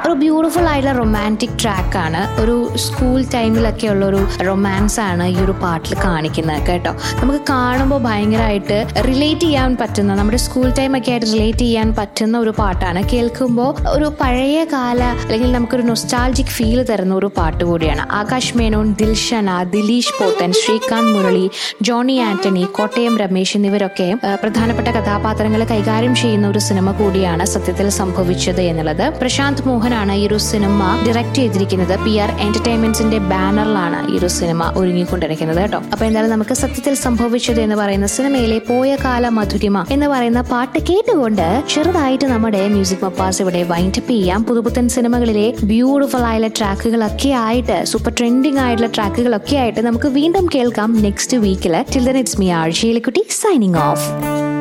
ഒരു ബ്യൂട്ടിഫുൾ ആയിട്ടുള്ള റൊമാൻറ്റിക് ട്രാക്കാണ് ഒരു സ്കൂൾ ടൈമിലൊക്കെ ഉള്ള ഒരു റൊമാൻസ് ആണ് ഈ ഒരു പാട്ടിൽ കാണിക്കുന്നത് കേട്ടോ നമുക്ക് കാണുമ്പോൾ ഭയങ്കരമായിട്ട് റിലേറ്റ് ചെയ്യാൻ പറ്റുന്ന നമ്മുടെ സ്കൂൾ ടൈം ഒക്കെ ആയിട്ട് റിലേറ്റ് ചെയ്യാൻ പറ്റുന്ന ഒരു പാട്ടാണ് കേൾക്കുമ്പോൾ ഒരു പഴയ കാല അല്ലെങ്കിൽ നമുക്കൊരു നൊസ്റ്റാൾജിക് ഫീൽ തരുന്ന ഒരു പാട്ട് കൂടിയാണ് ആകാശ് മേനോൻ ദിൽഷന ദിലീഷ് പോത്തൻ ശ്രീകാന്ത് മുരളി ജോണി ആന്റണി കോട്ടയം രമേശ് എന്നിവരൊക്കെ ആ, പ്രധാനപ്പെട്ട കഥാപാത്രങ്ങളെ കൈകാര്യം ചെയ്യുന്ന ഒരു സിനിമ കൂടിയാണ് സത്യത്തിൽ സംഭവിച്ചത് എന്നുള്ളത് പ്രശാന്ത് മോഹനാണ് ഈ ഒരു സിനിമ ഡയറക്ട് ചെയ്തിരിക്കുന്നത് പി ആർ എന്റർടൈൻമെന്റ്സിന്റെ ബാനറിലാണ് ഈ ഒരു സിനിമ ഒരുങ്ങിക്കൊണ്ടിരിക്കുന്നത് കേട്ടോ അപ്പൊ എന്തായാലും നമുക്ക് സത്യത്തിൽ സംഭവിച്ചത് എന്ന് പറയുന്ന സിനിമയിലെ പോയ കാല മധുരിമ എന്ന് പറയുന്ന പാട്ട് കേട്ടുകൊണ്ട് ചെറുതായിട്ട് നമ്മുടെ മ്യൂസിക് മപ്പാസ് ഇവിടെ വൈൻഡപ്പ് ചെയ്യാം പുതുപുത്തൻ സിനിമകളിലെ ബ്യൂട്ടിഫുൾ ആയിട്ടുള്ള ട്രാക്കുകളൊക്കെ ആയിട്ട് സൂപ്പർ ട്രെൻഡിങ് ആയിട്ടുള്ള ട്രാക്കുകളൊക്കെ ആയിട്ട് നമുക്ക് വീണ്ടും കേൾക്കാം നെക്സ്റ്റ് വീക്കില് till then it's me R Sheelakkutty signing of